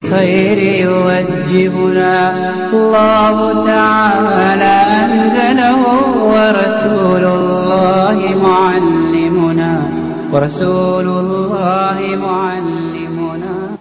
للخير يوجهنا الله تعالى أنزله ورسول الله معلمنا ورسول الله معلمنا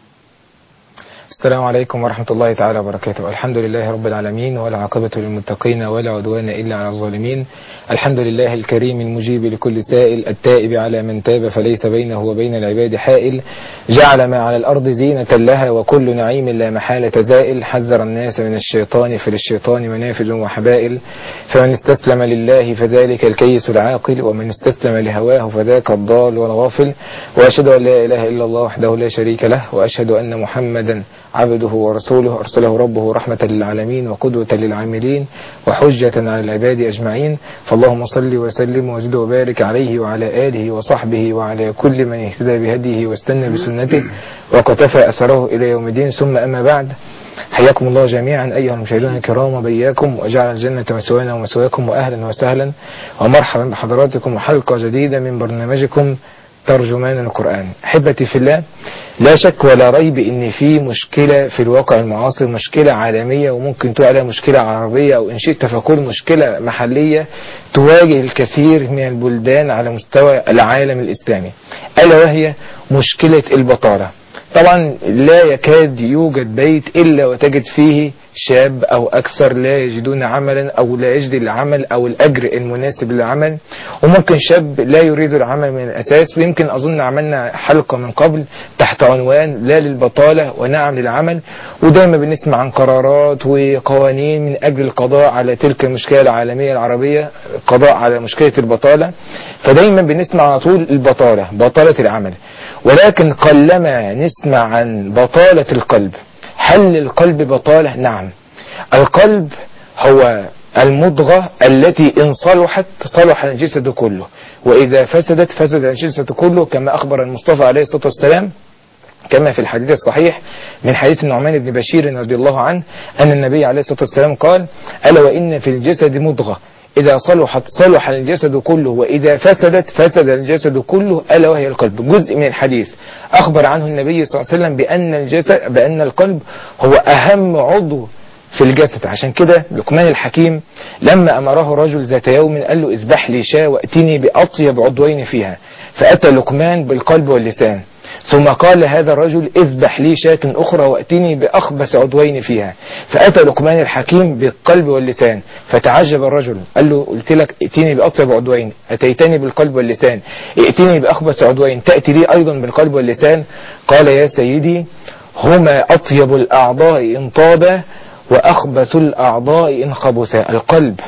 السلام عليكم ورحمة الله تعالى وبركاته الحمد لله رب العالمين والعاقبة للمتقين ولا عدوان إلا على الظالمين الحمد لله الكريم المجيب لكل سائل التائب على من تاب فليس بينه وبين العباد حائل جعل ما على الأرض زينة لها وكل نعيم لا محالة زائل حذر الناس من الشيطان فللشيطان منافذ وحبائل فمن استسلم لله فذلك الكيس العاقل ومن استسلم لهواه فذاك الضال والغافل وأشهد أن لا إله إلا الله وحده لا شريك له وأشهد أن محمدا عبده ورسوله أرسله ربه رحمة للعالمين وقدوة للعاملين وحجة على العباد أجمعين فاللهم صل وسلم وزد وبارك عليه وعلى آله وصحبه وعلى كل من اهتدى بهديه واستنى بسنته وقتفى أثره إلى يوم الدين ثم أما بعد حياكم الله جميعا أيها المشاهدون الكرام وبياكم وجعل الجنة مسوانا ومسواكم وأهلا وسهلا ومرحبا بحضراتكم وحلقة جديدة من برنامجكم ترجمان القرآن أحبتي في الله لا شك ولا ريب ان في مشكلة في الواقع المعاصر مشكلة عالمية وممكن تقول عليها مشكلة عربية او ان شئت فكل مشكلة محلية تواجه الكثير من البلدان على مستوى العالم الاسلامي الا وهي مشكلة البطالة طبعا لا يكاد يوجد بيت الا وتجد فيه شاب او اكثر لا يجدون عملا او لا يجد العمل او الاجر المناسب للعمل وممكن شاب لا يريد العمل من الاساس ويمكن اظن عملنا حلقة من قبل تحت عنوان لا للبطالة ونعم للعمل ودايما بنسمع عن قرارات وقوانين من اجل القضاء على تلك المشكلة العالمية العربية القضاء على مشكلة البطالة فدايما بنسمع على طول البطالة بطالة العمل ولكن قلما نسمع عن بطالة القلب هل للقلب بطالة؟ نعم القلب هو المضغة التي إن صلحت صلح الجسد كله وإذا فسدت فسد الجسد كله كما أخبر المصطفى عليه الصلاة والسلام كما في الحديث الصحيح من حديث النعمان بن بشير رضي الله عنه أن النبي عليه الصلاة والسلام قال ألا وإن في الجسد مضغة إذا صلحت صلح الجسد كله وإذا فسدت فسد الجسد كله ألا وهي القلب جزء من الحديث أخبر عنه النبي صلى الله عليه وسلم بأن الجسد بأن القلب هو أهم عضو في الجسد عشان كده لقمان الحكيم لما أمره رجل ذات يوم قال له اذبح لي شاة وأتني بأطيب عضوين فيها فأتى لقمان بالقلب واللسان ثم قال هذا الرجل اذبح لي شاة أخرى وأتني بأخبث عضوين فيها فأتى لقمان الحكيم بالقلب واللسان فتعجب الرجل قال له قلت لك ائتني بأطيب عضوين أتيتني بالقلب واللسان ائتني بأخبث عضوين تأتي لي أيضا بالقلب واللسان قال يا سيدي هما أطيب الأعضاء إن طابا وأخبث الأعضاء إن خبثا القلب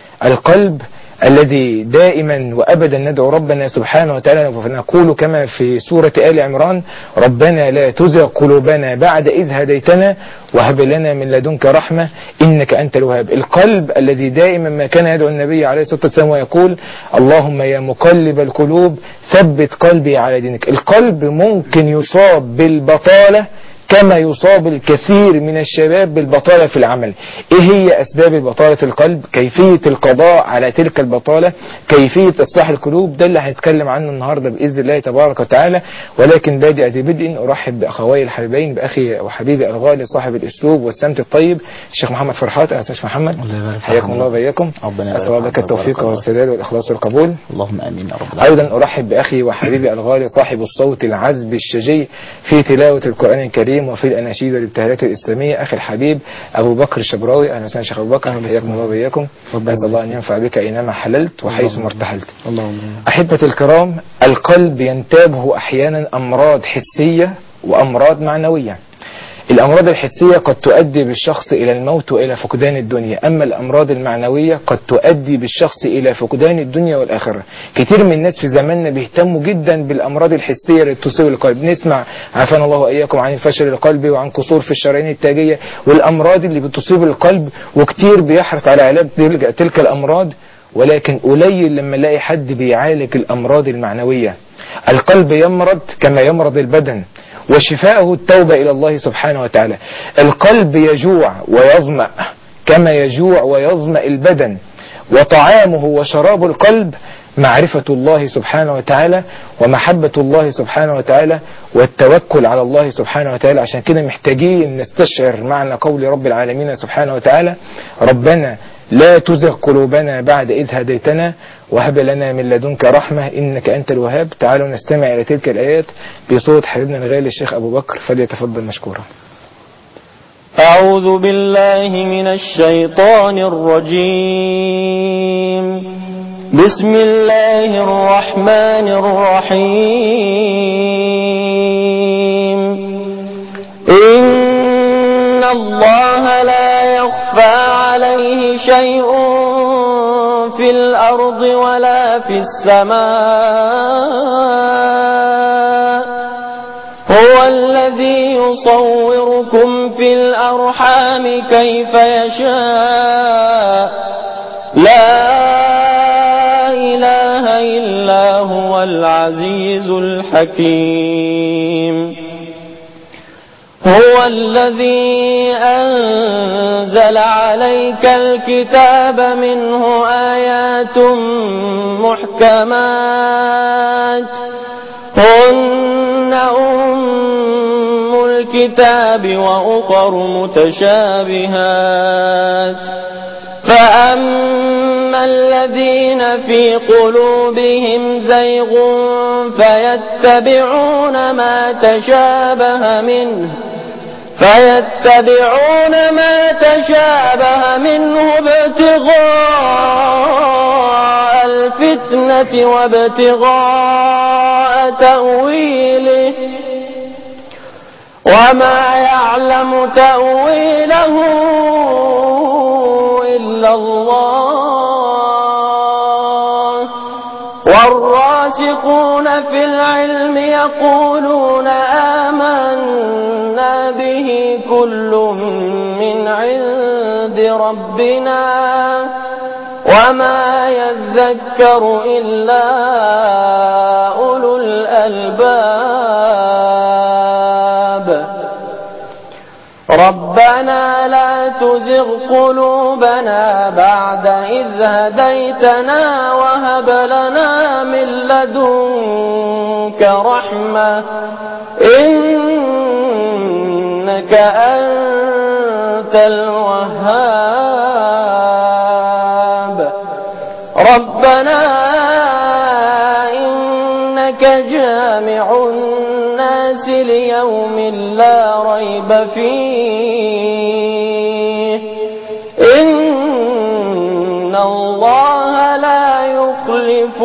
القلب الذي دائما وأبدا ندعو ربنا سبحانه وتعالى فنقول كما في سورة آل عمران ربنا لا تزغ قلوبنا بعد إذ هديتنا وهب لنا من لدنك رحمة إنك أنت الوهاب القلب الذي دائما ما كان يدعو النبي عليه الصلاة والسلام ويقول اللهم يا مقلب القلوب ثبت قلبي على دينك القلب ممكن يصاب بالبطالة كما يصاب الكثير من الشباب بالبطالة في العمل ايه هي اسباب البطالة القلب كيفية القضاء على تلك البطالة كيفية اصلاح القلوب ده اللي هنتكلم عنه النهاردة باذن الله تبارك وتعالى ولكن بادئ بدء ارحب باخوي الحبيبين باخي وحبيبي الغالي صاحب الاسلوب والسمت الطيب الشيخ محمد فرحات اهلا وسهلا محمد حياكم الله وبياكم اسال لك التوفيق والسداد والاخلاص والقبول اللهم امين يا رب العالمين ايضا ارحب باخي وحبيبي الغالي صاحب الصوت العذب الشجي في تلاوة القرآن الكريم وفي الأناشيد والابتهالات الإسلامية أخي الحبيب أبو بكر الشبراوي أهلا وسهلا شيخ أبو بكر حياكم الله وبياكم أسأل الله أن ينفع بك أينما حللت وحيث ما ارتحلت اللهم أحبتي الكرام القلب ينتابه أحيانا أمراض حسية وأمراض معنوية الأمراض الحسية قد تؤدي بالشخص إلى الموت وإلى فقدان الدنيا أما الأمراض المعنوية قد تؤدي بالشخص إلى فقدان الدنيا والآخرة كتير من الناس في زماننا بيهتموا جدا بالأمراض الحسية اللي تصيب القلب نسمع عافانا الله وإياكم عن فشل القلب وعن قصور في الشرايين التاجية والأمراض اللي بتصيب القلب وكتير بيحرص على علاج تلك الأمراض ولكن قليل لما نلاقي حد بيعالج الأمراض المعنوية القلب يمرض كما يمرض البدن وشفاءه التوبة إلى الله سبحانه وتعالى القلب يجوع ويظمأ كما يجوع ويظمأ البدن وطعامه وشراب القلب معرفة الله سبحانه وتعالى ومحبة الله سبحانه وتعالى والتوكل على الله سبحانه وتعالى عشان كده محتاجين نستشعر معنى قول رب العالمين سبحانه وتعالى ربنا لا تزغ قلوبنا بعد إذ هديتنا وهب لنا من لدنك رحمة إنك أنت الوهاب تعالوا نستمع إلى تلك الآيات بصوت حبيبنا الغالي الشيخ أبو بكر فليتفضل مشكورا أعوذ بالله من الشيطان الرجيم بسم الله الرحمن الرحيم إن الله لا يخفى عليه شيء في الأرض ولا في السماء هو الذي يصوركم في الأرحام كيف يشاء لا إله إلا هو العزيز الحكيم هو الذي أنزل عليك الكتاب منه آيات محكمات هن أم الكتاب وأخر متشابهات فأما الذين في قلوبهم زيغ فيتبعون ما تشابه منه فيتبعون ما تشابه منه ابتغاء الفتنة وابتغاء تأويله وما يعلم تأويله إلا الله والراسخون في العلم يقولون آمنا به كل من عند ربنا وما يذكر إلا أولو الألباب ربنا لا تزغ قلوبنا بعد إذ هديتنا وهب لنا من لدنك رحمة إنك أنت الوهاب ربنا إنك جامع الناس ليوم لا ريب فيه إن الله لا يخلف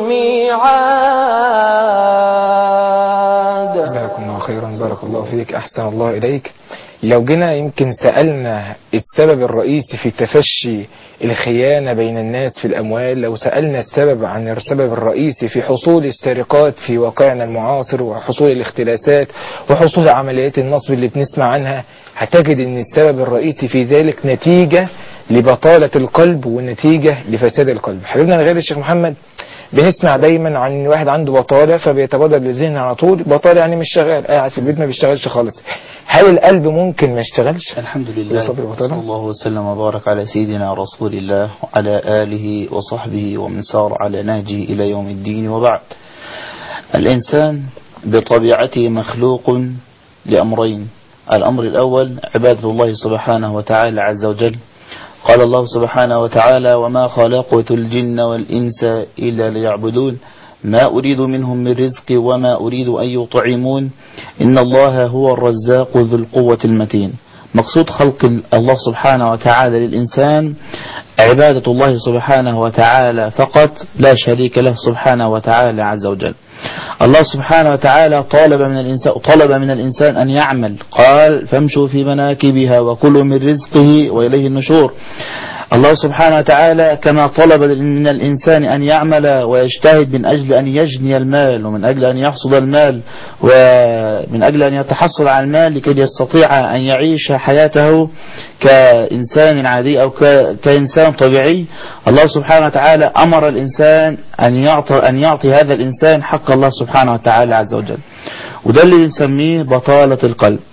الميعاد جزاكم الله خيرا بارك الله فيك أحسن الله إليك لو جينا يمكن سألنا السبب الرئيسي في تفشي الخيانة بين الناس في الأموال لو سألنا السبب عن السبب الرئيسي في حصول السرقات في واقعنا المعاصر وحصول الاختلاسات وحصول عمليات النصب اللي بنسمع عنها هتجد ان السبب الرئيسي في ذلك نتيجة لبطالة القلب ونتيجة لفساد القلب حبيبنا الغالي الشيخ محمد بنسمع دايما عن واحد عنده بطالة فبيتبادر للذهن على طول بطالة يعني مش شغال قاعد في البيت ما بيشتغلش خالص هل القلب ممكن ما يشتغلش الحمد لله بصبر وطلع؟ صلى الله وسلم وبارك على سيدنا رسول الله وعلى آله وصحبه ومن سار على نهجه إلى يوم الدين وبعد الإنسان بطبيعته مخلوق لأمرين الأمر الأول عبادة الله سبحانه وتعالى عز وجل قال الله سبحانه وتعالى وما خلقت الجن والإنس إلا ليعبدون ما أريد منهم من رزق وما أريد أن يطعمون إن الله هو الرزاق ذو القوة المتين مقصود خلق الله سبحانه وتعالى للإنسان عبادة الله سبحانه وتعالى فقط لا شريك له سبحانه وتعالى عز وجل الله سبحانه وتعالى طالب من الإنسان طلب من الإنسان أن يعمل قال فامشوا في مناكبها وكلوا من رزقه وإليه النشور الله سبحانه وتعالى كما طلب من الإنسان أن يعمل ويجتهد من أجل أن يجني المال ومن أجل أن يحصد المال ومن أجل أن يتحصل على المال لكي يستطيع أن يعيش حياته كإنسان عادي أو ك- كإنسان طبيعي الله سبحانه وتعالى أمر الإنسان أن يعطي, أن يعطي هذا الإنسان حق الله سبحانه وتعالى عز وجل وده اللي بنسميه بطالة القلب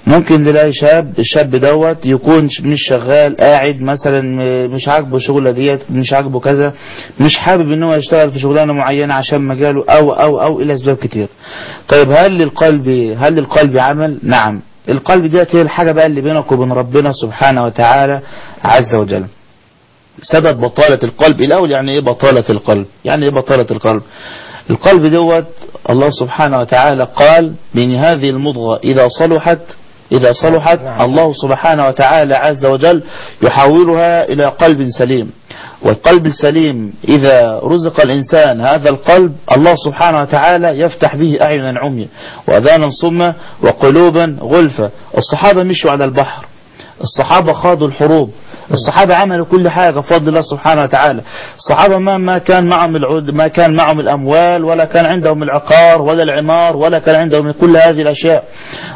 ممكن نلاقي شاب الشاب دوت يكون ش- مش شغال قاعد مثلا م- مش عاجبه شغله ديت مش عاجبه كذا مش حابب ان هو يشتغل في شغلانه معينه عشان مجاله او او او الى اسباب كتير طيب هل للقلب هل للقلب عمل نعم القلب ديت هي الحاجه بقى اللي بينك وبين ربنا سبحانه وتعالى عز وجل سبب بطالة القلب الأول يعني إيه بطالة القلب يعني إيه بطالة القلب القلب دوت الله سبحانه وتعالى قال من هذه المضغة إذا صلحت إذا صلحت نعم. الله سبحانه وتعالى عز وجل يحولها إلى قلب سليم والقلب السليم إذا رزق الإنسان هذا القلب الله سبحانه وتعالى يفتح به أعينا عميا وأذانا صمة وقلوبا غلفة الصحابة مشوا على البحر الصحابة خاضوا الحروب الصحابة عملوا كل حاجة بفضل الله سبحانه وتعالى الصحابة ما ما كان معهم العود ما كان معهم الأموال ولا كان عندهم العقار ولا العمار ولا كان عندهم كل هذه الأشياء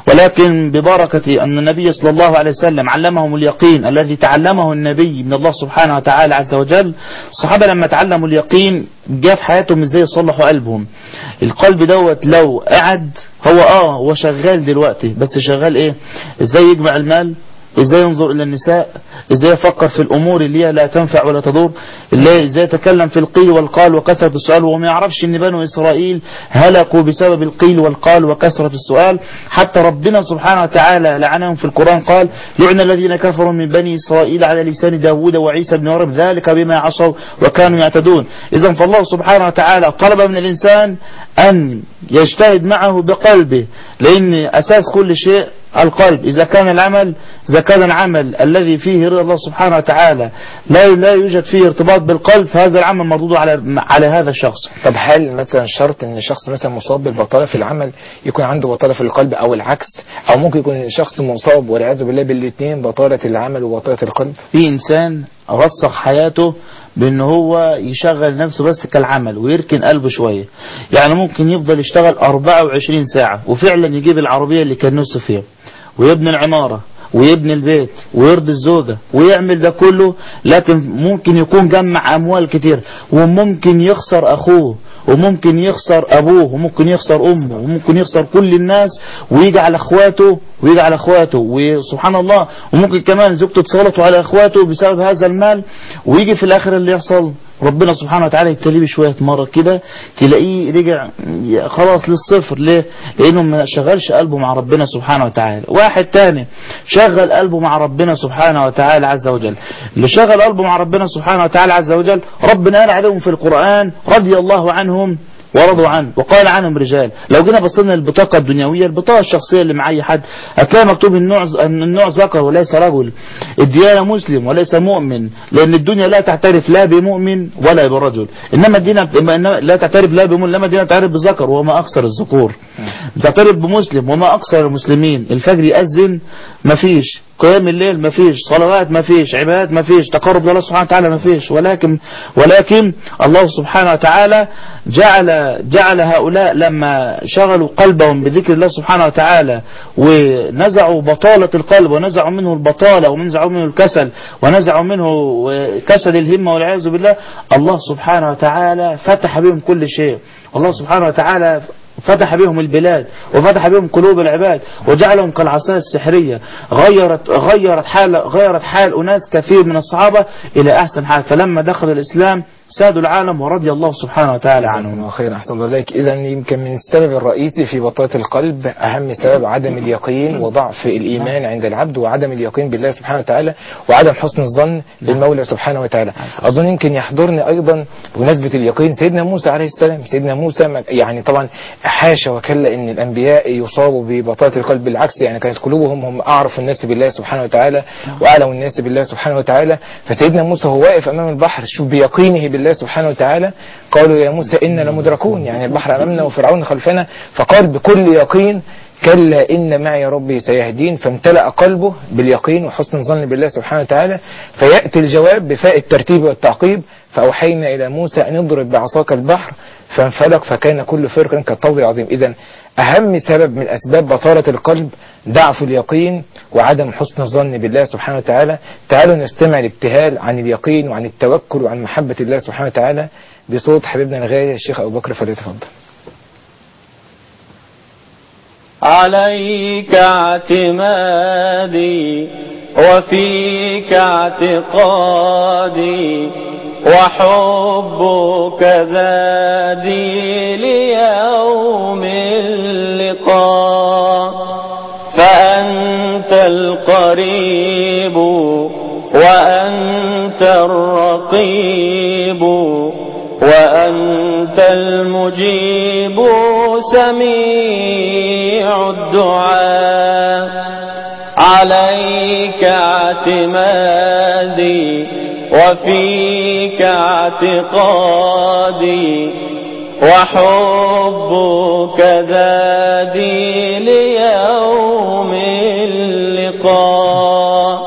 ولكن ببركة أن النبي صلى الله عليه وسلم علمهم اليقين الذي تعلمه النبي من الله سبحانه وتعالى عز وجل الصحابة لما تعلموا اليقين جاء في حياتهم ازاي يصلحوا قلبهم القلب دوت لو قعد هو اه هو شغال دلوقتي بس شغال ايه ازاي يجمع المال ازاي ينظر الى النساء ازاي يفكر في الامور اللي هي لا تنفع ولا تضر اللي ازاي يتكلم في القيل والقال وكثرة السؤال وما يعرفش ان بنو اسرائيل هلكوا بسبب القيل والقال وكثرة السؤال حتى ربنا سبحانه وتعالى لعنهم في القرآن قال لعن الذين كفروا من بني اسرائيل على لسان داود وعيسى بن مريم ذلك بما عصوا وكانوا يعتدون اذا فالله سبحانه وتعالى طلب من الانسان ان يجتهد معه بقلبه لان اساس كل شيء القلب إذا كان العمل إذا كان العمل الذي فيه رضا الله سبحانه وتعالى لا لا يوجد فيه ارتباط بالقلب فهذا العمل مردود على على هذا الشخص طب هل مثلا شرط ان شخص مثلا مصاب بالبطاله في العمل يكون عنده بطاله في القلب او العكس او ممكن يكون شخص مصاب والعياذ بالله بالاثنين بطاله العمل وبطاله القلب في إنسان رسخ حياته بأن هو يشغل نفسه بس كالعمل ويركن قلبه شوية يعني ممكن يفضل يشتغل 24 ساعة وفعلا يجيب العربية اللي كان نفسه فيها ويبني العمارة ويبني البيت ويرضي الزوجة ويعمل ده كله لكن ممكن يكون جمع أموال كتير وممكن يخسر أخوه وممكن يخسر أبوه وممكن يخسر أمه وممكن يخسر كل الناس ويجي على أخواته ويجي على أخواته وسبحان الله وممكن كمان زوجته تسلطوا على أخواته بسبب هذا المال ويجي في الآخر اللي يحصل ربنا سبحانه وتعالى يبتليه بشوية مرض كده تلاقيه رجع خلاص للصفر ليه؟ لأنه ما شغلش قلبه مع ربنا سبحانه وتعالى واحد تاني شغل قلبه مع ربنا سبحانه وتعالى عز وجل اللي شغل قلبه مع ربنا سبحانه وتعالى عز وجل ربنا قال عليهم في القرآن رضي الله عنهم ورضوا عنه وقال عنهم رجال لو جينا بصينا للبطاقة الدنيوية البطاقة الشخصية اللي مع أي حد هتلاقي مكتوب النوع النوع ذكر وليس رجل الديانة مسلم وليس مؤمن لأن الدنيا لا تعترف لا بمؤمن ولا برجل إنما الدين إنما لا تعترف لا بمؤمن إنما الدين تعترف بذكر وما أكثر الذكور تعترف بمسلم وما أكثر المسلمين الفجر يأذن مفيش قيام الليل مفيش صلوات مفيش عبادات مفيش تقرب لله سبحانه وتعالى مفيش ولكن ولكن الله سبحانه وتعالى جعل جعل هؤلاء لما شغلوا قلبهم بذكر الله سبحانه وتعالى ونزعوا بطالة القلب ونزعوا منه البطالة ونزعوا منه الكسل ونزعوا منه كسل الهمة والعياذ بالله الله سبحانه وتعالى فتح بهم كل شيء الله سبحانه وتعالى فتح بهم البلاد وفتح بهم قلوب العباد وجعلهم كالعصاية السحرية غيرت غيرت حال غيرت حال أناس كثير من الصحابة إلى أحسن حال فلما دخل الإسلام سادوا العالم ورضي الله سبحانه وتعالى عنهم وخير أحسن الله إليك إذا يمكن من السبب الرئيسي في بطالة القلب أهم سبب عدم اليقين وضعف الإيمان عند العبد وعدم اليقين بالله سبحانه وتعالى وعدم حسن الظن بالمولى سبحانه وتعالى أظن يمكن يحضرني أيضا بمناسبة اليقين سيدنا موسى عليه السلام سيدنا موسى يعني طبعا حاشا وكلا أن الأنبياء يصابوا ببطالة القلب بالعكس يعني كانت قلوبهم هم أعرف الناس بالله سبحانه وتعالى وأعلم الناس بالله سبحانه وتعالى فسيدنا موسى هو واقف أمام البحر شوف بيقينه بالله سبحانه وتعالى قالوا يا موسى إنا لمدركون يعني البحر أمامنا وفرعون خلفنا فقال بكل يقين كلا إن معي ربي سيهدين فامتلأ قلبه باليقين وحسن الظن بالله سبحانه وتعالى فيأتي الجواب بفاء الترتيب والتعقيب فأوحينا إلى موسى أن اضرب بعصاك البحر فانفلق فكان كل فرق كالطود العظيم إذا أهم سبب من أسباب بطالة القلب ضعف اليقين وعدم حسن الظن بالله سبحانه وتعالى تعالوا نستمع الابتهال عن اليقين وعن التوكل وعن محبة الله سبحانه وتعالى بصوت حبيبنا الغالي الشيخ أبو بكر فليتفضل عليك اعتمادي وفيك اعتقادي وحبك زادي ليوم اللقاء فأنت القريب وأنت الرقيب وأنت المجيب سميع الدعاء عليك اعتمادي وفيك اعتقادي وحبك زادي ليوم اللقاء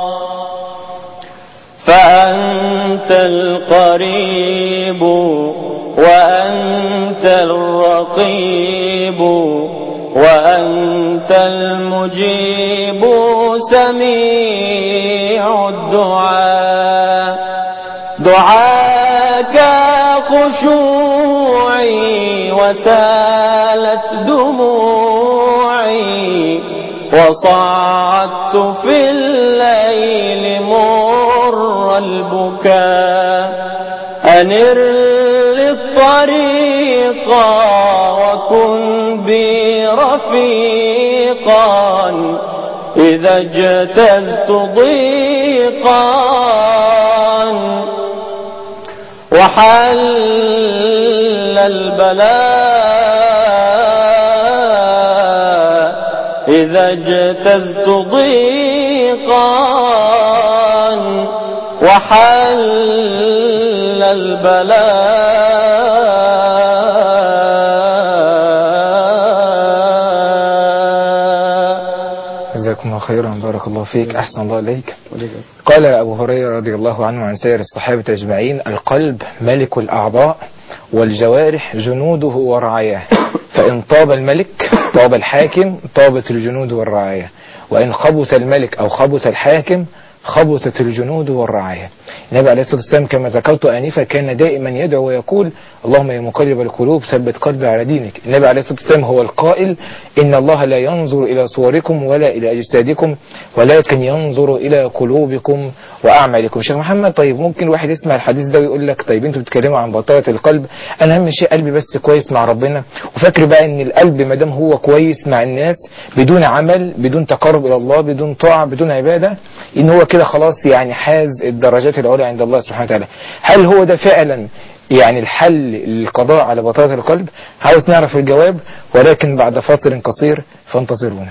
فأنت القريب وأنت الرقيب وأنت المجيب سميع الدعاء دعاك خشوعي وسالت دموعي وصعدت في الليل مر البكاء أنر للطريقا وكن بي رفيقا إذا اجتزت ضيقا وحل البلاء إذا اجتزت ضيقا وحل البلاء جزاكم الله خيرا بارك الله فيك أحسن الله إليك قال أبو هريرة رضي الله عنه عن سائر الصحابة أجمعين القلب ملك الأعضاء والجوارح جنوده ورعاياه فإن طاب الملك طاب الحاكم طابت الجنود والرعاية وإن خبث الملك أو خبث الحاكم خبثت الجنود والرعاية النبي عليه الصلاة والسلام كما ذكرت آنفا كان دائما يدعو ويقول اللهم يا مقلب القلوب ثبت قلبي على دينك النبي عليه الصلاة والسلام هو القائل إن الله لا ينظر إلى صوركم ولا إلى أجسادكم ولكن ينظر إلى قلوبكم وأعمالكم شيخ محمد طيب ممكن واحد يسمع الحديث ده ويقول لك طيب انتوا بتتكلموا عن بطالة القلب أنا أهم شيء قلبي بس كويس مع ربنا وفاكر بقى إن القلب ما دام هو كويس مع الناس بدون عمل بدون تقرب إلى الله بدون طاعة بدون عبادة إن هو كده خلاص يعني حاز الدرجات العلى عند الله سبحانه وتعالى هل هو ده فعلا يعني الحل للقضاء على بطالة القلب عاوز نعرف الجواب ولكن بعد فاصل قصير فانتظرونا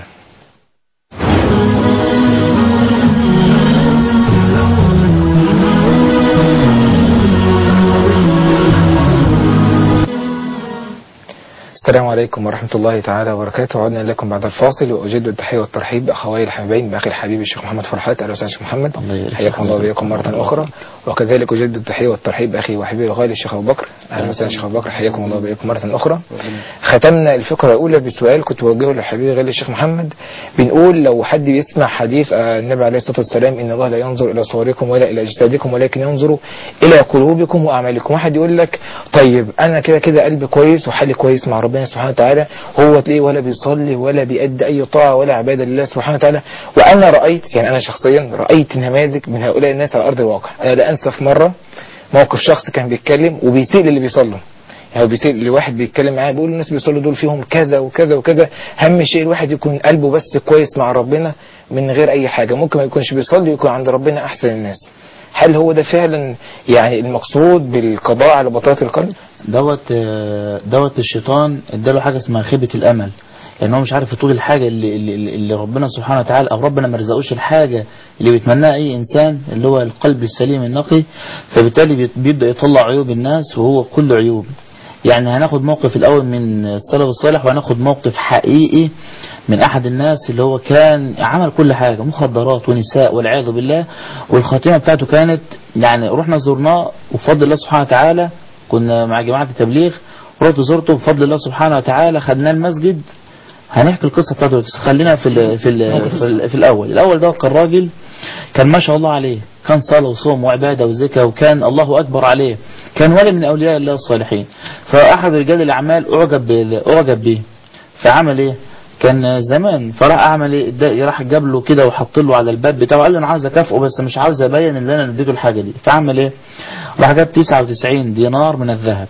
السلام عليكم ورحمة الله تعالى وبركاته عدنا لكم بعد الفاصل وأجد التحية والترحيب بأخوي الحبيبين بأخي الحبيب الشيخ محمد فرحات أهلا وسهلا شيخ محمد الله يبارك حياكم الله وبياكم مرة أخرى وكذلك أجد التحية والترحيب بأخي وحبيبي الغالي الشيخ أبو بكر أهلا وسهلا شيخ أبو بكر حياكم الله وبياكم مرة أخرى ختمنا الفقرة الأولى بسؤال كنت بوجهه لحبيبي الغالي الشيخ محمد بنقول لو حد بيسمع حديث آه، النبي عليه الصلاة والسلام إن الله لا ينظر إلى صوركم ولا إلى أجسادكم ولكن ينظر إلى قلوبكم وأعمالكم واحد يقول لك طيب أنا كده كده قلبي كويس وحالي كويس مع ربنا سبحانه وتعالى هو تلاقيه ولا بيصلي ولا بيأدي أي طاعة ولا عبادة لله سبحانه وتعالى وأنا رأيت يعني أنا شخصيا رأيت نماذج من هؤلاء الناس على أرض الواقع أنا لا أنسى في مرة موقف شخص كان بيتكلم وبيسيء للي بيصلوا يعني هو بيسيء لواحد بيتكلم معاه بيقول الناس بيصلوا دول فيهم كذا وكذا وكذا أهم شيء الواحد يكون قلبه بس كويس مع ربنا من غير أي حاجة ممكن ما يكونش بيصلي ويكون عند ربنا أحسن الناس هل هو ده فعلا يعني المقصود بالقضاء على بطالة القلب؟ دوت آه، دوت الشيطان اداله حاجه اسمها خيبه الامل لان هو مش عارف يطول الحاجه اللي, اللي, اللي ربنا سبحانه وتعالى او ربنا ما رزقوش الحاجه اللي بيتمناها اي انسان اللي هو القلب السليم النقي فبالتالي بيت- بيبدا يطلع عيوب الناس وهو كله عيوب يعني هناخد موقف الاول من السلف الصالح وهناخد موقف حقيقي من احد الناس اللي هو كان عمل كل حاجه مخدرات ونساء والعياذ بالله والخاتمه بتاعته كانت يعني رحنا زرناه وبفضل الله سبحانه وتعالى كنا مع جماعه التبليغ رحت زرته بفضل الله سبحانه وتعالى خدناه المسجد هنحكي القصه بتاعته بس خلينا في ال في ال في, ال في الاول الاول ده كان راجل كان ما شاء الله عليه كان صلاه وصوم وعباده وزكاه وكان الله اكبر عليه كان ولي من اولياء الله الصالحين فاحد رجال الاعمال اعجب بال- اعجب به فعمل ايه كان زمان فراح اعمل ايه ده راح جاب له كده وحط له على الباب بتاعه قال له انا عاوز اكافئه بس مش عاوز ابين ان انا اديته الحاجه دي فعمل ايه راح جاب 99 دينار من الذهب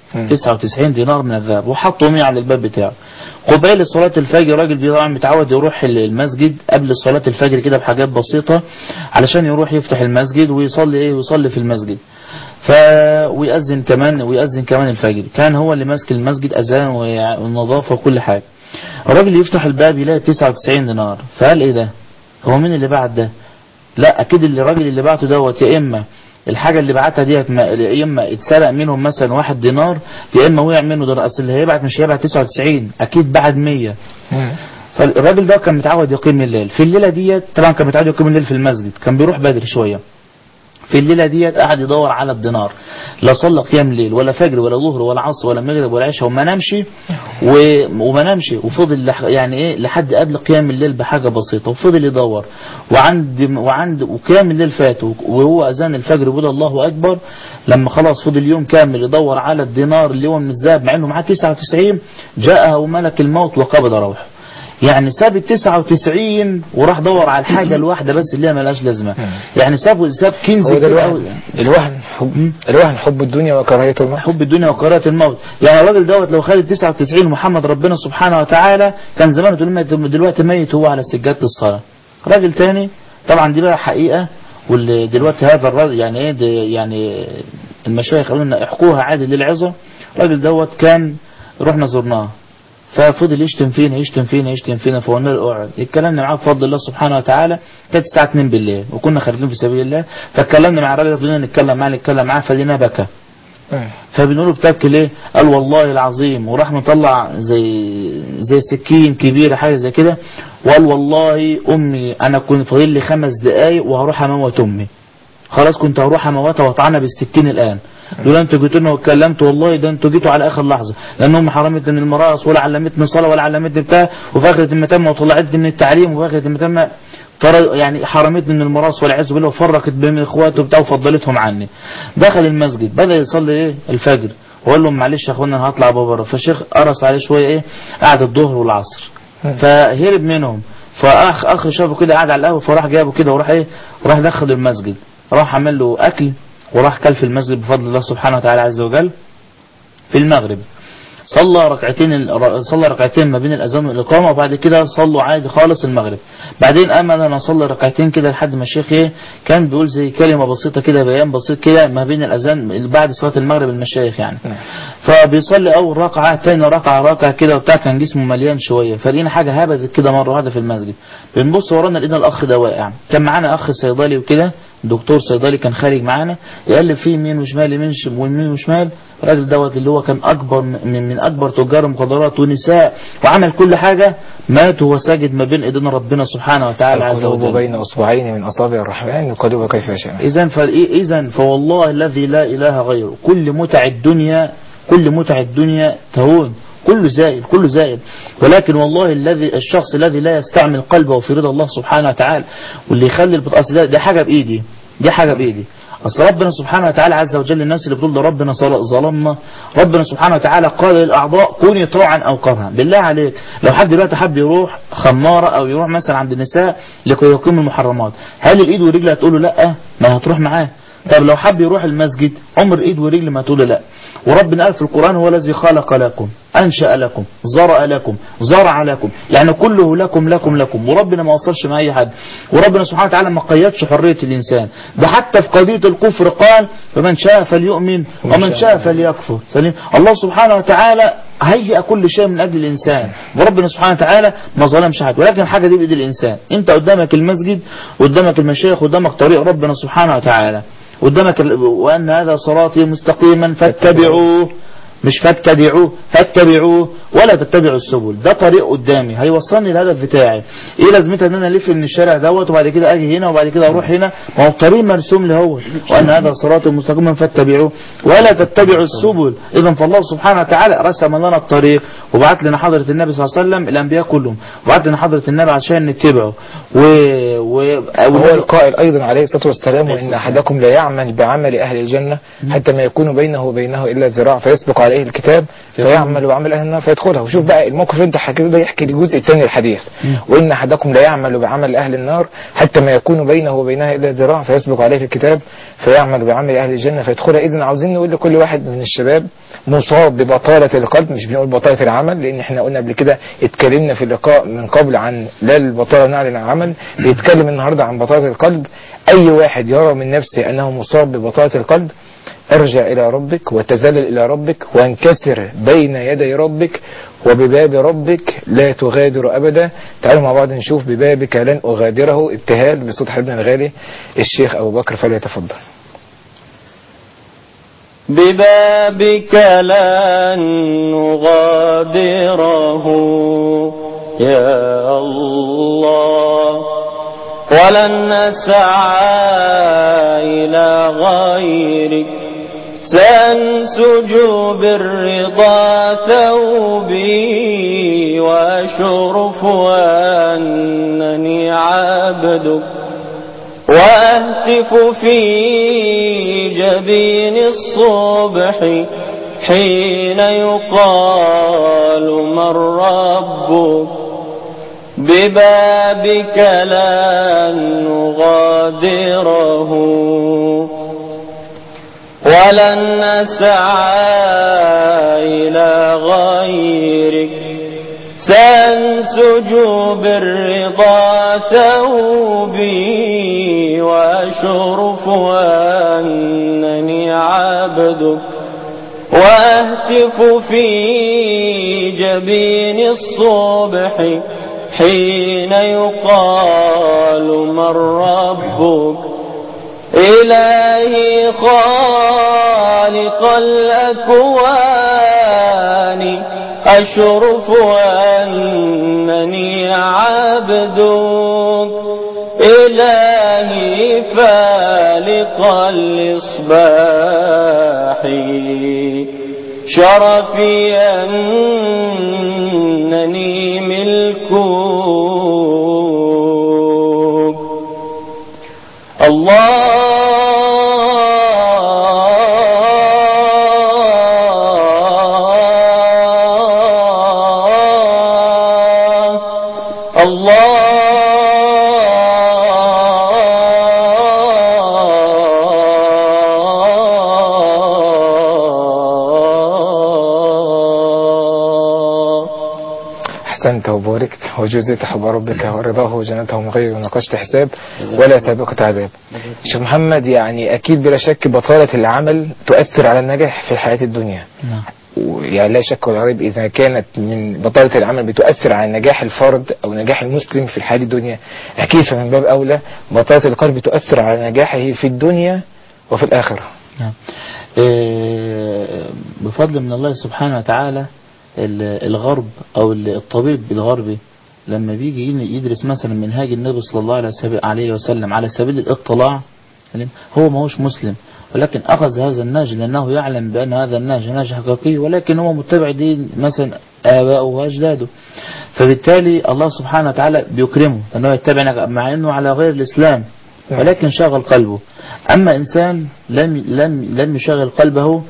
99 دينار من الذهب وحطهم على الباب بتاعه قبيل صلاة الفجر راجل طبعا متعود يروح المسجد قبل صلاة الفجر كده بحاجات بسيطة علشان يروح يفتح المسجد ويصلي ايه ويصلي في المسجد ف ويأذن كمان ويأذن كمان الفجر كان هو اللي ماسك المسجد أذان والنظافة وكل حاجة الراجل يفتح الباب يلاقي 99 دينار فقال ايه ده هو مين اللي بعت ده لا اكيد اللي الراجل اللي بعته دوت يا اما الحاجة اللي بعتها ديت ما- يا اما اتسرق منهم مثلا واحد دينار يا اما وقع منه دينار اصل اللي هيبعت مش هيبعت 99 اكيد بعد 100 مم. فالراجل ده كان متعود يقيم الليل في الليلة ديت طبعا كان متعود يقيم الليل في المسجد كان بيروح بدري شوية في الليلة ديت قاعد يدور على الدينار لا صلى قيام ليل ولا فجر ولا ظهر ولا عصر ولا مغرب ولا عشاء وما نامش و... وما نامش وفضل لح... يعني ايه لحد قبل قيام الليل بحاجة بسيطة وفضل يدور وعند وعند وقيام الليل فات وهو اذان الفجر بيقول الله اكبر لما خلاص فضل يوم كامل يدور على الدينار اللي هو من الذهب مع انه معاه 99 جاءه ملك الموت وقبض روحه يعني ساب ال 99 وراح دور على الحاجة الواحدة بس اللي هي ملهاش لازمة يعني ساب ساب كنز هو ده كبير الوهن أوي. الوهن حب الوهن حب الدنيا وكراهية الموت حب الدنيا وكراهة الموت يعني الراجل دوت لو خد ال 99 محمد ربنا سبحانه وتعالى كان زمانه دلوقتي- دلوقتي ميت هو على سجادة الصلاة راجل تاني طبعا دي بقى حقيقة واللي دلوقتي هذا الراجل يعني ايه ده يعني المشايخ قالوا لنا احكوها عادي للعظة الراجل دوت كان رحنا زرناه ففضل يشتم فينا يشتم فينا يشتم فينا فقلنا له اقعد اتكلمنا معاه بفضل الله سبحانه وتعالى كانت الساعه 2 بالليل وكنا خارجين في سبيل الله فاتكلمنا مع الراجل فضلنا نتكلم معاه نتكلم معاه فلقيناه بكى مم. فبنقول له بتبكي ليه؟ قال والله العظيم وراح مطلع زي زي سكين كبيره حاجه زي كده وقال والله امي انا كنت فاضل لي خمس دقايق وهروح اموت امي خلاص كنت هروح اموتها واطعنها بالسكين الان لولا انتوا جيتوا لنا واتكلمتوا والله ده انتوا جيتوا على اخر لحظه لان امي حرمتني من المراس ولا علمتني صلاه ولا علمتني بتاع وفي اخره المتم وطلعتني من التعليم وفي اخره المتم ترى يعني حرمتني من المراس والعياذ بالله وفرقت بين اخواته وبتاع وفضلتهم عني دخل المسجد بدا يصلي ايه الفجر وقال لهم معلش يا اخوانا انا هطلع بره فالشيخ قرص عليه شويه ايه قعد الظهر والعصر فهرب منهم فاخ اخ شافه كده قاعد على القهوه فراح جابه كده وراح ايه وراح دخل المسجد راح عمل له اكل وراح كل في المسجد بفضل الله سبحانه وتعالى عز وجل في المغرب صلى ركعتين صلى ركعتين ما بين الاذان والاقامه وبعد كده صلوا عادي خالص المغرب بعدين قام انا اصلي ركعتين كده لحد ما الشيخ ايه كان بيقول زي كلمه بسيطه كده بيان بسيط كده ما بين الاذان بعد صلاه المغرب المشايخ يعني نعم. فبيصلي اول ركعه تاني ركعه ركعه كده وبتاع كان جسمه مليان شويه فلقينا حاجه هبدت كده مره واحده في المسجد بنبص ورانا لقينا الاخ ده واقع كان معانا اخ صيدلي وكده دكتور صيدلي كان خارج معانا يقلب فيه يمين وشمال يمين ش- ويمين وشمال الراجل دوت اللي هو كان اكبر من, من اكبر تجار المخدرات ونساء وعمل كل حاجه مات وهو ساجد ما بين ايدينا ربنا سبحانه وتعالى عز القلوب وجل بين اصبعين من اصابع الرحمن يقلبها كيف يشاء إذا إذا فوالله الذي لا إله غيره كل متع الدنيا كل متع الدنيا تهون كله زائل كله زائل ولكن والله الذي الشخص الذي لا يستعمل قلبه في رضا الله سبحانه وتعالى واللي يخلي البط- أصل ده, ده حاجة بإيدي دي حاجة بإيدي أصل ربنا سبحانه وتعالى عز وجل الناس اللي بتقول ده ربنا صل- ظلمنا ربنا سبحانه وتعالى قال للأعضاء كوني طوعا أو كرها بالله عليك لو حد دلوقتي حب يروح خمارة أو يروح مثلا عند النساء لكي يقيم المحرمات هل الإيد والرجل هتقول له لأ ما هتروح معاه طب لو حب يروح المسجد عمر ايد ورجل ما تقول له لا وربنا قال في القرآن هو الذي خلق لكم أنشأ لكم زرع لكم زرع لكم يعني كله لكم لكم لكم وربنا ما وصلش مع أي حد وربنا سبحانه وتعالى ما قيدش حرية الإنسان ده حتى في قضية الكفر قال فمن شاء فليؤمن ومن شاء فليكفر سليم الله سبحانه وتعالى هيئ كل شيء من أجل الإنسان وربنا سبحانه وتعالى ما ظلمش حد ولكن الحاجة دي بإيد الإنسان أنت قدامك المسجد قدامك المشايخ قدامك طريق ربنا سبحانه وتعالى قدامك ال- وأن هذا صراطي مستقيما فاتبعوه مش فاتبعوه فاتبعوه ولا تتبعوا السبل ده طريق قدامي هيوصلني الهدف بتاعي ايه لازمتها ان انا الف من الشارع دوت وبعد كده اجي هنا وبعد كده اروح هنا ما هو الطريق مرسوم لي هو وان هذا صراط مستقيما فاتبعوه ولا تتبعوا السبل اذا فالله سبحانه وتعالى رسم لنا الطريق وبعت لنا حضره النبي صلى الله عليه وسلم الانبياء كلهم وبعت لنا حضره النبي عشان نتبعه و, و... وهو القائل أيضا عليه الصلاة والسلام وإن أحدكم لا يعمل بعمل أهل الجنة حتى ما يكون بينه وبينه إلا ذراع فيسبق عليه عليه الكتاب فيعمل بعمل اهل النار فيدخلها وشوف بقى الموقف اللي انت حكيته ده يحكي الجزء الثاني للحديث وان احدكم لا يعمل بعمل اهل النار حتى ما يكون بينه وبينها الا ذراع فيسبق عليه في الكتاب فيعمل بعمل اهل الجنه فيدخلها اذا عاوزين نقول لكل واحد من الشباب مصاب ببطاله القلب مش بنقول بطاله العمل لان احنا قلنا قبل كده اتكلمنا في اللقاء من قبل عن لا البطاله نعلن عن العمل بيتكلم النهارده عن بطاله القلب اي واحد يرى من نفسه انه مصاب ببطاله القلب ارجع إلى ربك وتذلل إلى ربك وانكسر بين يدي ربك وبباب ربك لا تغادر أبدا تعالوا مع بعض نشوف ببابك لن أغادره ابتهال بصوت حبيبنا الغالي الشيخ أبو بكر فليتفضل ببابك لن نغادره يا الله ولن نسعى إلى غيرك سأنسج بالرضا ثوبي وأشرف أنني عبدك وأهتف في جبين الصبح حين يقال من ربك ببابك لن نغادره ولن نسعى إلى غيرك سأنسج بالرضا ثوبي وأشرف أنني عبدك وأهتف في جبين الصبح حين يقال من ربك إلهي خالق الأكوان أشرف أنني عبدك إلهي فالق الإصباح شرفي أنني ملكك الله الله أحسنت وباركت وجزيت حب ربك ورضاه وجنته من غير نقشت حساب ولا سابقة عذاب شيخ محمد يعني أكيد بلا شك بطالة العمل تؤثر على النجاح في الحياة الدنيا نعم يعني لا شك ولا ريب إذا كانت من بطالة العمل بتؤثر على نجاح الفرد أو نجاح المسلم في الحياة الدنيا أكيد فمن باب أولى بطالة القلب تؤثر على نجاحه في الدنيا وفي الآخرة نعم آه، بفضل من الله سبحانه وتعالى ال- الغرب أو ال- الطبيب الغربي لما بيجي ين- يدرس مثلا منهاج النبي صلى الله عليه وسب- عليه وسلم على سبيل الاطلاع فاهم؟ هو ما هوش مسلم ولكن أخذ هذا النهج لأنه يعلم بأن هذا النهج نهج حقيقي ولكن هو متبع دين مثلا آباؤه وأجداده فبالتالي الله سبحانه وتعالى بيكرمه لأنه يتبع نهج- مع أنه على غير الإسلام ولكن شغل قلبه أما إنسان لم لم لم يشغل قلبه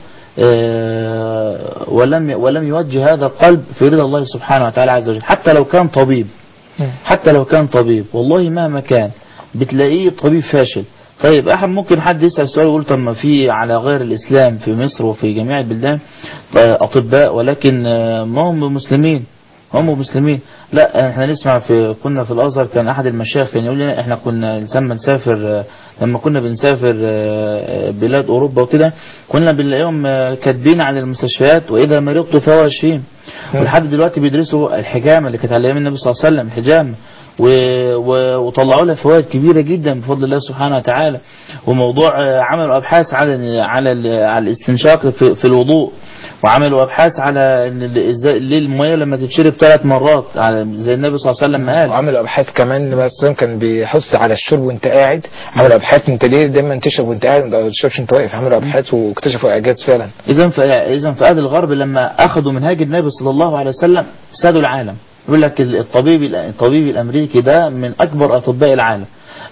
آه، ولم ولم يوجه هذا القلب في رضا الله سبحانه وتعالى عز وجل حتى لو كان طبيب حتى لو كان طبيب والله مهما كان بتلاقيه طبيب فاشل طيب احد ممكن حد يسأل سؤال يقول طب ما في على غير الاسلام في مصر وفي جميع البلدان آه، اطباء ولكن آه، ما هم مسلمين هم مسلمين لا احنا نسمع في كنا في الازهر كان احد المشايخ كان يقول لنا احنا كنا لما نسافر آه، لما كنا بنسافر آه، آه، بلاد اوروبا وكده كنا بنلاقيهم آه، كاتبين عن المستشفيات واذا مرضت فهو يشفين ولحد دلوقتي بيدرسوا الحجامه اللي كانت على ايام النبي صلى الله عليه وسلم الحجامه و... و... وطلعوا لها فوائد كبيره جدا بفضل الله سبحانه وتعالى وموضوع آه، عملوا ابحاث على على ال- على الاستنشاق في, في الوضوء وعملوا ابحاث على ان ال- ازاي ليه الميه لما تتشرب ثلاث مرات على زي النبي صلى الله عليه وسلم ما قال وعملوا ابحاث كمان النبي صلى الله عليه وسلم كان بيحث على الشرب وانت قاعد عملوا ابحاث انت ليه دايما تشرب وانت قاعد ما تشربش انت واقف عملوا ابحاث واكتشفوا اعجاز فعلا اذا ف... اذا في اهل الغرب لما اخذوا منهاج النبي صلى الله عليه وسلم سادوا العالم يقول لك الطبيب الطبيب الامريكي ده من اكبر اطباء العالم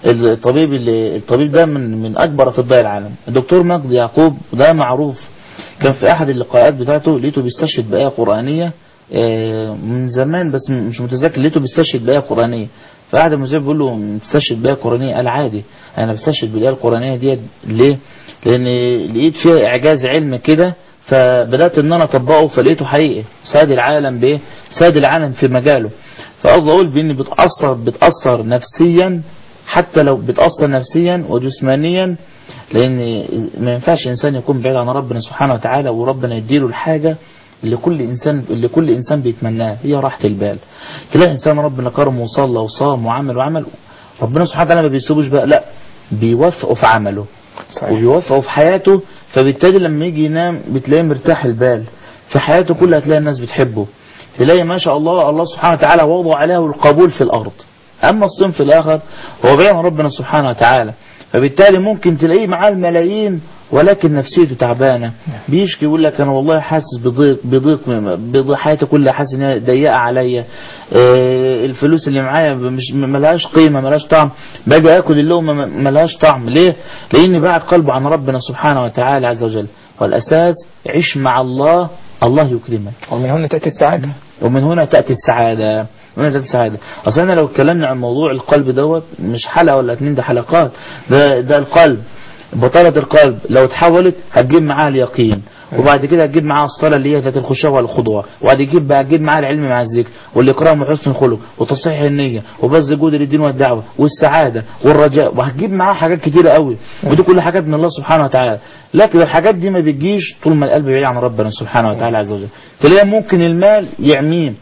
الطبيب اللي الطبيب ده من من اكبر اطباء العالم الدكتور مجدي يعقوب ده معروف كان في احد اللقاءات بتاعته لقيته بيستشهد بآية قرآنية آه، من زمان بس م- مش متذكر لقيته بيستشهد بآية قرآنية فقعد المذيع بيقول له بتستشهد بآية قرآنية قال عادي انا بستشهد بالآية القرآنية ديت ليه؟ لان لقيت فيها اعجاز علم كده فبدات ان انا اطبقه فلقيته حقيقي ساد العالم بايه؟ ساد العالم في مجاله فقصدي اقول بان بتاثر بتاثر نفسيا حتى لو بتاثر نفسيا وجسمانيا لان ما ينفعش انسان يكون بعيد عن ربنا سبحانه وتعالى وربنا يديله الحاجه اللي كل انسان اللي كل انسان بيتمناها هي راحه البال تلاقي انسان ربنا كرمه وصلى وصام وعمل وعمل ربنا سبحانه وتعالى ما بيسيبوش بقى لا بيوفقه في عمله صحيح. وبيوفقه في حياته فبالتالي لما يجي ينام بتلاقيه مرتاح البال في حياته كلها تلاقي الناس بتحبه تلاقي ما شاء الله الله سبحانه وتعالى وضع عليه القبول في الأرض أما الصنف الآخر هو بعيد عن ربنا سبحانه وتعالى فبالتالي ممكن تلاقيه معاه الملايين ولكن نفسيته تعبانة بيشكي يقول لك أنا والله حاسس بضيق بضيق بضيق حياتي كلها حاسس إنها ضيقة عليا آه، الفلوس اللي معايا مش ملهاش قيمة ملهاش طعم باجي آكل اللقمة م- ملهاش طعم ليه؟ لأن بعد قلبه عن ربنا سبحانه وتعالى عز وجل والأساس عيش مع الله الله يكرمك ومن هنا تأتي السعادة ومن هنا تأتي السعادة من هنا تأتي السعادة أصلا أنا لو اتكلمنا عن موضوع القلب دوت مش حلقة ولا اتنين ده حلقات ده, ده القلب بطالة القلب لو اتحولت هتجيب معاها اليقين وبعد كده هتجيب معاها الصلاة اللي هي ذات الخشوع والخضوع وبعد تجيب بقى تجيب معاها العلم مع الذكر والإكرام وحسن الخلق وتصحيح النية وبذل جهد للدين والدعوة والسعادة والرجاء وهتجيب معاها حاجات كتيرة قوي ودي كل حاجات من الله سبحانه وتعالى لكن الحاجات دي ما بتجيش طول ما القلب بعيد عن ربنا سبحانه وتعالى عز وجل تلاقي ممكن المال يعميه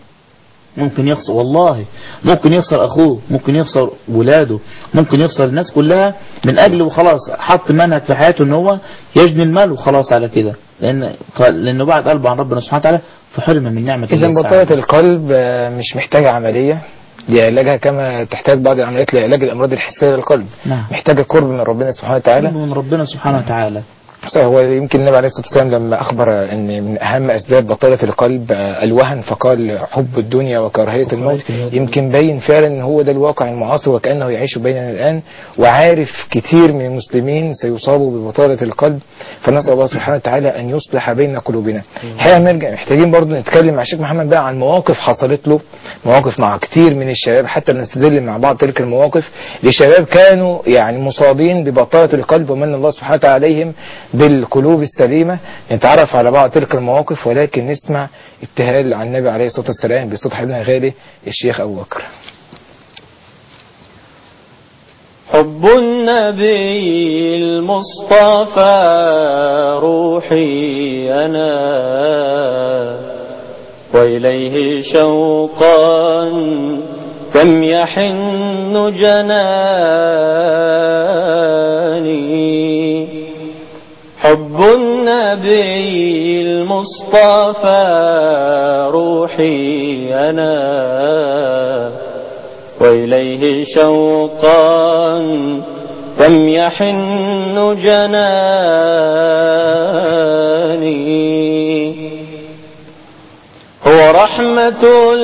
ممكن يخسر والله ممكن يخسر اخوه ممكن يخسر ولاده ممكن يخسر الناس كلها من اجل وخلاص حط منهج في حياته ان هو يجني المال وخلاص على كده لان لانه بعد قلبه عن ربنا سبحانه وتعالى فحرم من نعمه إذا الله بطالة السعادة. القلب آه، مش محتاجة عملية لعلاجها كما تحتاج بعض العمليات لعلاج الأمراض الحسية للقلب نعم. محتاجة قرب من ربنا سبحانه وتعالى من ربنا سبحانه وتعالى صحيح هو يمكن النبي عليه الصلاة والسلام لما أخبر أن من أهم أسباب بطالة القلب آه، الوهن فقال حب الدنيا وكراهية الموت يمكن باين فعلا أن هو ده الواقع المعاصر وكأنه يعيش بيننا الآن وعارف كتير من المسلمين سيصابوا ببطالة القلب فنسأل الله سبحانه وتعالى أن يصلح بين قلوبنا الحقيقة نرجع محتاجين برضو نتكلم مع الشيخ محمد بقى عن مواقف حصلت له مواقف مع كتير من الشباب حتى نستدل مع بعض تلك المواقف لشباب كانوا يعني مصابين ببطالة القلب ومن الله سبحانه وتعالى عليهم بالقلوب السليمة نتعرف على بعض تلك المواقف ولكن نسمع ابتهال عن النبي عليه الصلاة والسلام بصوت حبيبنا غالي الشيخ أبو بكر حب النبي المصطفى روحي أنا وإليه شوقا كم يحن جناني حب النبي المصطفى روحي أنا وإليه شوقا كم يحن جناني هو رحمة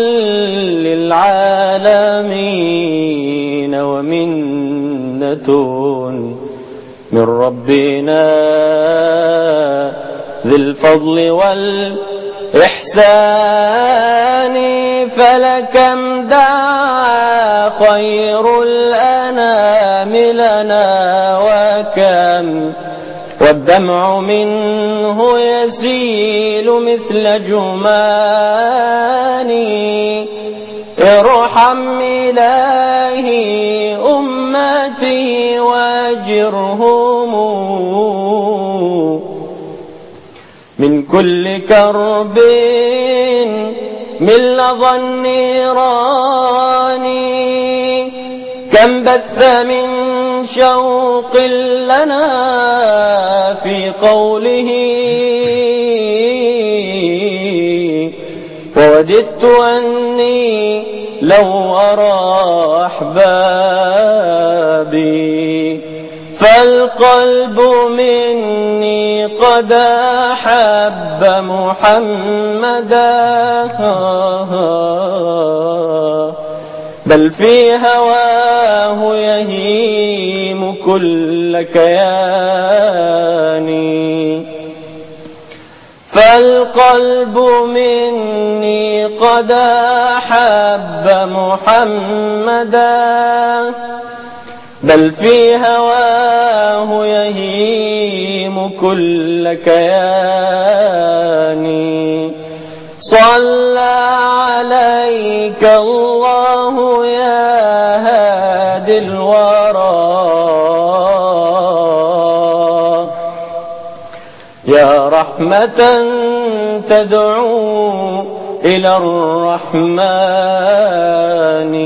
للعالمين ومنة من ربنا ذي الفضل والإحسان فلكم دعا خير الأنام لنا وكم والدمع منه يسيل مثل جماني ارحم إلهي أمتي واجرهم من كل كرب من لظى النيران كم بث من شوق لنا في قوله ووددت أني لو أرى أحبابي فالقلب مني قد أحب محمدا بل في هواه يهيم كل كياني فالقلب مني قد أحب محمدا بل في هواه يهيم كل كياني صلى عليك الله يا هادي الورى يا رحمة تدعو إلى الرحمن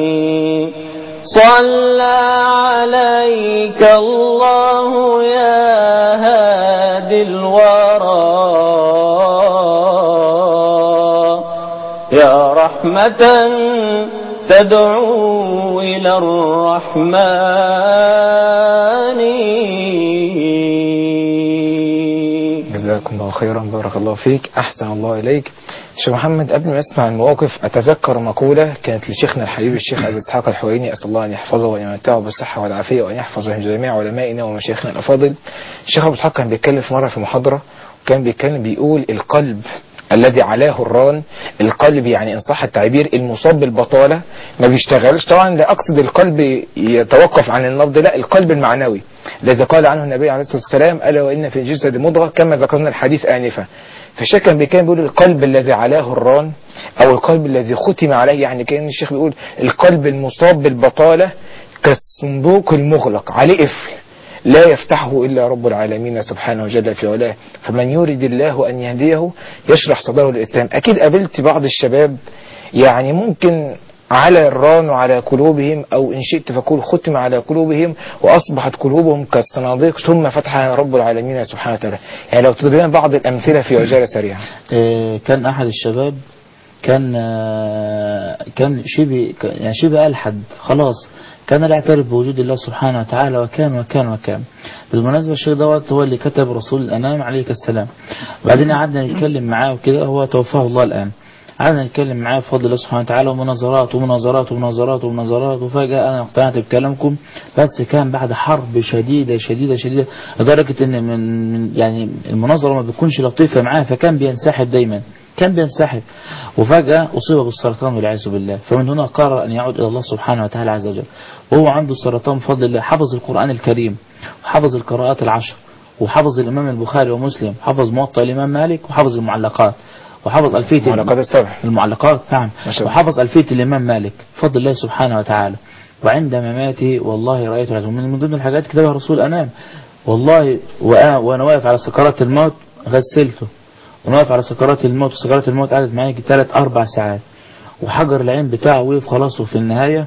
صلى عليك الله يا هادي الورى يا رحمة تدعو إلى الرحمن جزاكم الله خيرا بارك الله فيك أحسن الله إليك شيخ محمد قبل ما أسمع المواقف أتذكر مقولة كانت لشيخنا الحبيب الشيخ أبي إسحاق الحويني أسأل الله أن يحفظه وأن يمتعه بالصحة والعافية وأن يحفظ جميع علمائنا ومشايخنا الأفاضل الشيخ أبو إسحاق كان بيتكلم في مرة في محاضرة وكان بيتكلم بيقول القلب الذي علاه الران القلب يعني ان صح التعبير المصاب بالبطاله ما بيشتغلش طبعا لا اقصد القلب يتوقف عن النبض لا القلب المعنوي الذي قال عنه النبي عليه الصلاه والسلام الا وان في الجسد مضغه كما ذكرنا الحديث انفا فالشيخ كان بيكون بيقول القلب الذي علاه الران او القلب الذي ختم عليه يعني كان الشيخ بيقول القلب المصاب بالبطاله كالصندوق المغلق عليه قفل لا يفتحه إلا رب العالمين سبحانه جل في علاه فمن يريد الله أن يهديه يشرح صدره للإسلام أكيد قابلت بعض الشباب يعني ممكن على الران وعلى قلوبهم أو إن شئت فقول ختم على قلوبهم وأصبحت قلوبهم كالصناديق ثم فتحها رب العالمين سبحانه وتعالى يعني لو تضرب لنا بعض الأمثلة في عجالة سريعة آه، كان أحد الشباب كان آه، كان شبه يعني شبه ألحد خلاص كان لا يعترف بوجود الله سبحانه وتعالى وكان وكان وكان بالمناسبة الشيخ دوت هو اللي كتب رسول الأنام عليه السلام بعدين قعدنا نتكلم معاه وكده هو توفاه الله الآن قعدنا نتكلم معاه بفضل الله سبحانه وتعالى ومناظرات ومناظرات ومناظرات ومناظرات وفجأة أنا اقتنعت بكلامكم بس كان بعد حرب شديدة شديدة شديدة لدرجة إن من من- يعني المناظرة ما بتكونش لطيفة معاه فكان بينسحب دايما كان بينسحب وفجأة أصيب بالسرطان والعياذ بالله فمن هنا قرر أن يعود إلى الله سبحانه وتعالى عز وجل وهو عنده السرطان بفضل الله حفظ القرآن الكريم وحفظ القراءات العشر وحفظ الإمام البخاري ومسلم حفظ موطأ الإمام مالك وحفظ المعلقات وحفظ ألفية معلقات السبع المعلقات نعم ما شاء الله. وحفظ ألفية الإمام مالك بفضل الله سبحانه وتعالى وعند مماته والله رأيت العجب من من ضمن الحاجات كتبها رسول الأنام والله وأنا, وأنا واقف على سكرات الموت غسلته وأنا واقف على سكرات الموت وسكرات الموت قعدت معايا ثلاث أربع ساعات وحجر العين بتاعه وقف خلاص وفي النهاية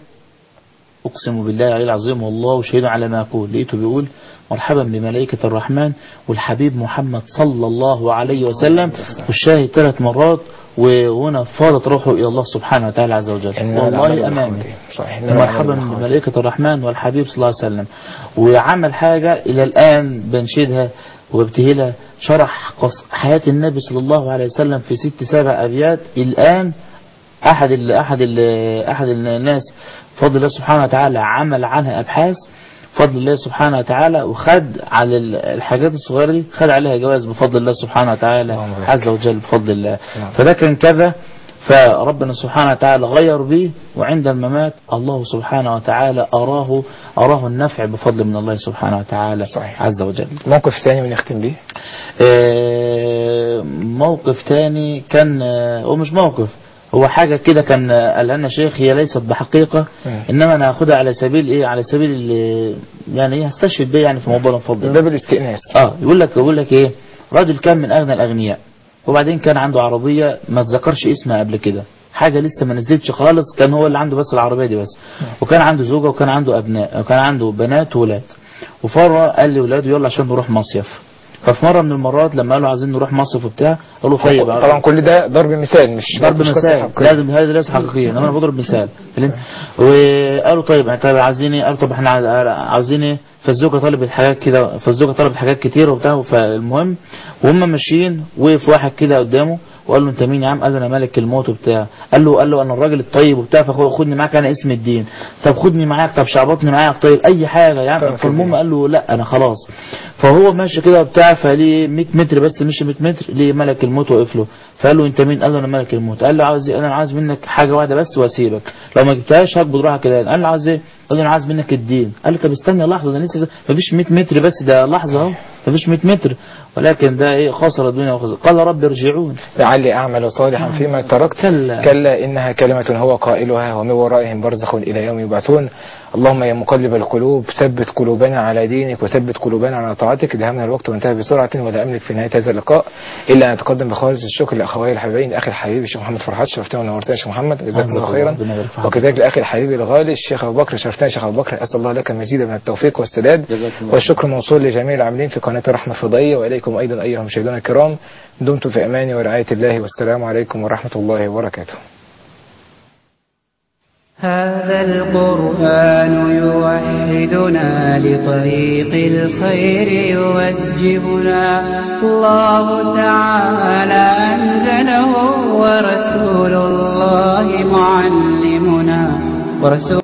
أقسم بالله العلي العظيم والله شهيد على ما أقول لقيته بيقول مرحبا بملائكة الرحمن والحبيب محمد صلى الله عليه وسلم والشاهد ثلاث مرات وهنا فاضت روحه إلى الله سبحانه وتعالى عز وجل إنما الأعمال والله أمامي بالخواتيم. صحيح إنما الأعمال مرحبا بالخواتيم. بملائكة الرحمن والحبيب صلى الله عليه وسلم وعمل حاجة إلى الآن بنشدها وابتهلها شرح قص حياة النبي صلى الله عليه وسلم في ست سبع أبيات الآن أحد ال أحد ال أحد الناس فضل الله سبحانه وتعالى عمل عنها أبحاث فضل الله سبحانه وتعالى وخد على ال- الحاجات الصغيرة دي خد عليها جوائز بفضل الله سبحانه وتعالى اللهم بارك. عز وجل بفضل الله نعم. فده كان كذا فربنا سبحانه وتعالى غير به وعند الممات الله سبحانه وتعالى أراه أراه النفع بفضل من الله سبحانه وتعالى صحيح. عز وجل موقف ثاني ونختم بيه آه، موقف تاني كان آه، هو مش موقف هو حاجة كده كان آه، قال لنا شيخ هي ليست بحقيقة مم. إنما أنا هاخدها على سبيل إيه على سبيل ال- يعني إيه هستشهد بيه يعني في موضوع من الفضل باب الاستئناس اه يقول لك يقول لك ايه راجل كان من اغنى الاغنياء وبعدين كان عنده عربيه ما تذكرش اسمها قبل كده حاجه لسه ما نزلتش خالص كان هو اللي عنده بس العربيه دي بس وكان عنده زوجه وكان عنده ابناء وكان عنده بنات وولاد وفره قال لاولاده يلا عشان نروح مصيف ففي مره من المرات لما قالوا عايزين نروح مصيف وبتاع قالوا طيب طبعا كل ده ضرب مثال مش ضرب مش قصة مثال حقيقية. لازم هذا ليس حقيقيا انما انا بضرب مثال فهمت؟ وقالوا طيب طيب عايزين ايه قالوا طب احنا عايز- عاوزين ايه فالزوجه طلبت حاجات كده فالزوجه طلبت حاجات كتير وبتاع فالمهم وهم ماشيين وقف واحد كده قدامه وقال له انت مين يا عم قال له انا ملك الموت وبتاع قال له قال له انا الراجل الطيب وبتاع فخدني معاك انا اسم الدين طب خدني معاك طب شعبطني معاك طيب اي حاجه طيب يعني في فالمهم الدين. قال له لا انا خلاص فهو ماشي كده بتاع فليه 100 متر بس مش 100 متر ليه ملك الموت وقف له فقال له انت مين قال له انا ملك الموت قال له عاوز ايه انا عاوز منك حاجه واحده بس واسيبك لو ما جبتهاش هقبض روحك كده قال له عاوز ايه قال له انا عاوز منك الدين قال له طب استنى لحظه ده لسه مفيش 100 متر بس ده لحظه اهو مفيش 100 متر ولكن ده ايه خسر الدنيا وخسر قال رب ارجعون لعلي أعمل صالحا فيما تركت كلا. كلا إنها كلمة هو قائلها ومن ورائهم برزخ إلى يوم يبعثون اللهم يا مقلب القلوب ثبت قلوبنا على دينك وثبت قلوبنا على طاعتك دهمنا الوقت وانتهى بسرعة ولا أملك في نهاية هذا اللقاء إلا أن أتقدم بخالص الشكر لأخوي الحبيبين أخي الحبيب الشيخ محمد فرحات شرفتنا ونورتنا يا شيخ محمد جزاك الله خيرا ربنا يبارك في حضرتك. وكذلك لأخي الحبيب الغالي الشيخ أبو بكر شرفتنا يا شيخ أبو بكر أسأل الله لك المزيد من التوفيق والسداد جزاك الله. والشكر موصول لجميع العاملين في قناة الرحمة الفضائية وإليكم أيضا أيها المشاهدون الكرام دمتم في أمان ورعاية الله والسلام عليكم ورحمة الله وبركاته هذا القرآن يوحدنا لطريق الخير يوجهنا الله تعالى أنزله ورسول الله معلمنا ورسول